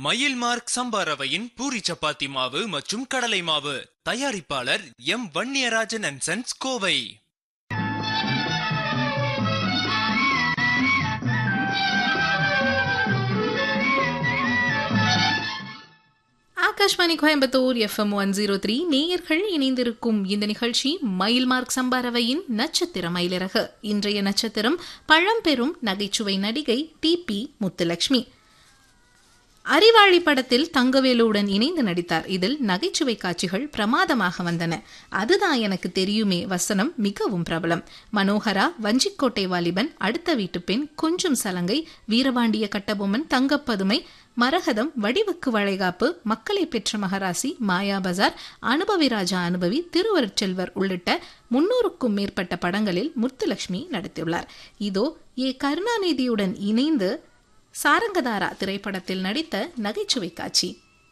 மயில் மார்க் சம்பா ரவையின் பூரி சப்பாத்தி மாவு மற்றும் கடலை மாவு தயாரிப்பாளர் M Vanniyarajan and sons Kovai Akashvani Coimbatore FM one zero three நேயர்கள் இணைந்திருக்கும் இந்த நிகழ்ச்சி மயில் மார்க் சம்பாரவையின் நட்சத்திர மயிலிறகு இன்றைய நட்சத்திரம் பழம்பெரும் நகைச்சுவை நடிகை டி பி முத்துலட்சுமி அறிவாளி படத்தில் தங்கவேலுவுடன் இணைந்து நடித்தார் இதில் நகைச்சுவை காட்சிகள் பிரமாதமாக வந்தன அதுதான் எனக்கு தெரியுமே வசனம் மிகவும் பிரபலம் மனோகரா வஞ்சிக்கோட்டை வாலிபன் அடுத்த வீட்டு பெண் கொஞ்சம் சலங்கை வீரபாண்டிய கட்டபொம்மன் தங்கப்பதுமை மரகதம் வடிவுக்கு வளைகாப்பு மக்களை பெற்ற மகராசி மாயா பஜார் அனுபவி ராஜா அனுபவி திருவருட்செல்வர் உள்ளிட்ட முன்னூறுக்கும் மேற்பட்ட படங்களில் முத்துலட்சுமி நடித்துள்ளார் இதோ ஏ கருணாநிதியுடன் இணைந்து சாரங்கதாரா திரைப்படத்தில் நடித்த நகைச்சுவை காட்சி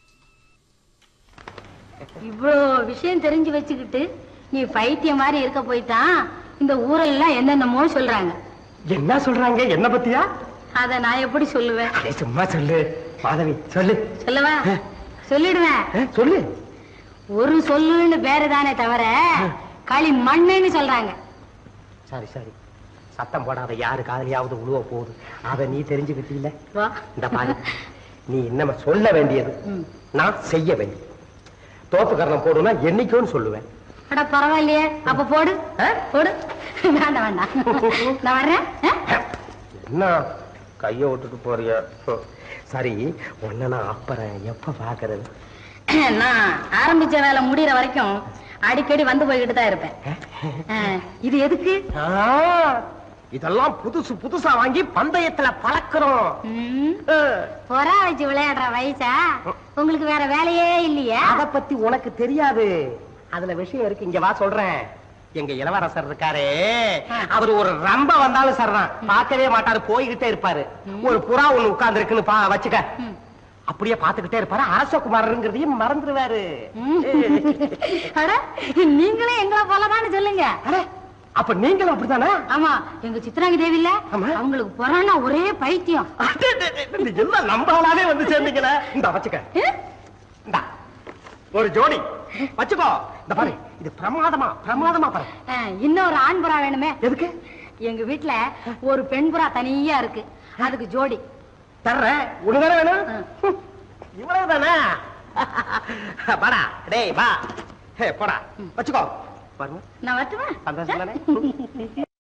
இவ்வளோ விஷயம் தெரிஞ்சு வச்சுக்கிட்டு நீ பைத்தியம் மாதிரி இருக்க போய்தான் இந்த ஊரெல்லாம் என்னென்னமோ சொல்றாங்க என்ன சொல்றாங்க என்ன பத்தியா அத நான் எப்படி சொல்லுவேன் அடே, சும்மா சொல்லு மாதவி சொல்லு சொல்லவா சொல்லிடுவேன் ஆ, சொல்லு ஒரு சொல்லுன்னு பேரு தானே தவிர களி மண்ணுன்னு சொல்றாங்க சரி சரி சத்தம் போடாத யாரு காதலியாவது உழுவ போகுது அத நீ தெரிஞ்சுக்கிட்டீல வா இந்த பாரு நீ இன்னம சொல்ல வேண்டியது ம். நான் செய்ய வேண்டியது தோப்பு கரணம் போடுனா என்னைக்குன்னு சொல்லுவேன் அட பரவாயில்லையே அப்ப போடு ஆ, போடு வேண்டாம் வேண்டாம் நான் வர்றேன் ஆ? என்ன கைய விட்டுட்டு போறிய சரி உன்ன நான் அப்புறம் எப்ப பாக்குறது நான் ஆரம்பிச்ச வேலை முடியற வரைக்கும் அடிக்கடி வந்து போய்கிட்டு தான் இருப்பேன் ஆ, இது எதுக்கு ஆ, இதெல்லாம் புதுசு புதுசா வாங்கி பந்தயத்துல பழக்கிறோம் ம், ஆ. புறா வச்சு விளையாடுற வயசா உங்களுக்கு வேற வேலையே இல்லையா அத பத்தி உனக்கு தெரியாது அதுல விஷயம் இருக்கு இங்க வா சொல்றேன் எங்க இளவரசர் இருக்காரே அவர் ஒரு ரம்ப வந்தாலும் சரிதான் பார்க்கவே மாட்டாரு போய்கிட்டே இருப்பாரு ஒரு புறா ஒண்ணு உட்கார்ந்து இருக்குன்னு பா வச்சுக்க அப்படியே பாத்துக்கிட்டே இருப்பாரு அரசகுமாரங்கிறதையும் மறந்துருவாரு அட நீங்களே எங்களை போலதான்னு சொல்லுங்க அட, அப்ப நீங்களும் அப்படித்தானே ஆமா எங்க சித்ராங்கி தேவி இல்ல ஆமா. அவங்களுக்கு புறானா ஒரே பைத்தியம் அடே, அடே, அடே, நீ எல்லாம் நம்பாலாவே வந்து சேர்ந்தீங்களே இந்த வச்சுக்க இந்தா, ஒரு ஜோடி வச்சுக்கோ இந்த பாரு இது பிரமாதமா பிரமாதமா பாரு ஆ, இன்னொரு ஆண் புறா வேணுமே எதுக்கு எங்க வீட்டுல ஒரு பெண் புறா தனியா இருக்கு அதுக்கு ஜோடி தர்றேன் உனதானே வேணும் இவ்வளவு தானே வாடா டேய் வா ஹே போடா வச்சுக்கோ பாருங்க நான் வரட்டுமா சந்தோஷம் தானே